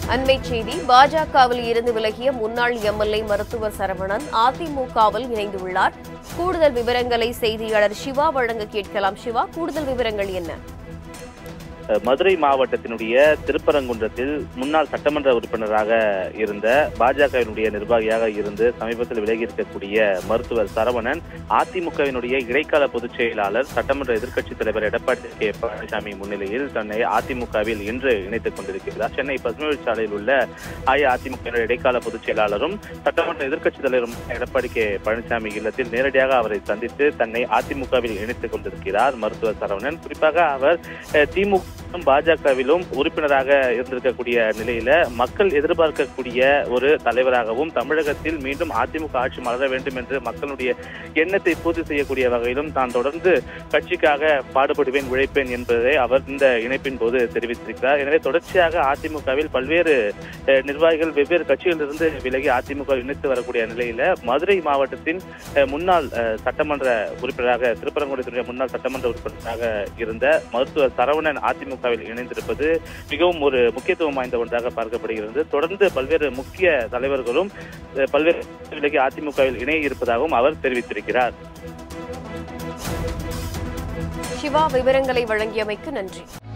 அண்மை செய்தி பாஜகவில் இருந்து விலகிய முன்னாள் எம்எல்ஏ மருத்துவர் சரவணன் அதிமுகவில் இணைந்துள்ளார் கூடுதல் விவரங்களை செய்தியாளர் சிவா வழங்க கேட்கலாம் சிவா கூடுதல் விவரங்கள் என்ன மதுரை மாவட்டத்தினுடைய திருப்பரங்குன்றத்தில் முன்னாள் சட்டமன்ற உறுப்பினராக இருந்த பாஜகவினுடைய நிர்வாகியாக இருந்து சமீபத்தில் விலகி இருக்கக்கூடிய மருத்துவர் சரவணன் அதிமுகவினுடைய இடைக்கால பொதுச் செயலாளர் சட்டமன்ற எதிர்க்கட்சித் தலைவர் எடப்பாடி கே பழனிசாமி முன்னிலையில் தன்னை அதிமுகவில் இன்று இணைத்துக் கொண்டிருக்கிறார் சென்னை பசுமை சாலையில் உள்ள அஇஅதிமுக இடைக்கால பொதுச் செயலாளரும் சட்டமன்ற எதிர்க்கட்சித் தலைவரும் எடப்பாடி கே பழனிசாமி இல்லத்தில் நேரடியாக அவரை சந்தித்து தன்னை அதிமுகவில் இணைத்துக் கொண்டிருக்கிறார் மருத்துவர் சரவணன் குறிப்பாக அவர் அஹ், திமுக பாஜகவிலும் உறுப்பினராக இருந்திருக்கக்கூடிய நிலையில மக்கள் எதிர்பார்க்கக்கூடிய ஒரு தலைவராகவும் தமிழகத்தில் மீண்டும் அதிமுக ஆட்சி மலர வேண்டும் என்று மக்களுடைய எண்ணத்தை பூர்த்தி செய்யக்கூடிய வகையிலும் தான் தொடர்ந்து கட்சிக்காக பாடுபடுவேன் உழைப்பேன் என்பதை அவர் இந்த இணைப்பின் போது தெரிவித்திருக்கிறார் எனவே தொடர்ச்சியாக அதிமுகவில் பல்வேறு அஹ், நிர்வாகிகள் வெவ்வேறு கட்சிகளிலிருந்து விலகி அதிமுக இணைத்து வரக்கூடிய நிலையில மதுரை மாவட்டத்தின் அஹ், முன்னாள் அஹ், சட்டமன்ற உறுப்பினராக திருப்பரங்குன்றத்துடைய முன்னாள் சட்டமன்ற உறுப்பினராக இருந்த மருத்துவர் சரவணன் அதிமுகவில் இணைந்திருப்பது மிகவும் ஒரு முக்கியத்துவம் வாய்ந்த ஒன்றாக பார்க்கப்படுகிறது தொடர்ந்து பல்வேறு முக்கிய தலைவர்களும் அஹ், பல்வேறு விலகி அதிமுகவில் இணைய இருப்பதாகவும் அவர் தெரிவித்திருக்கிறார் சிவா விவரங்களை வழங்கியமைக்கு நன்றி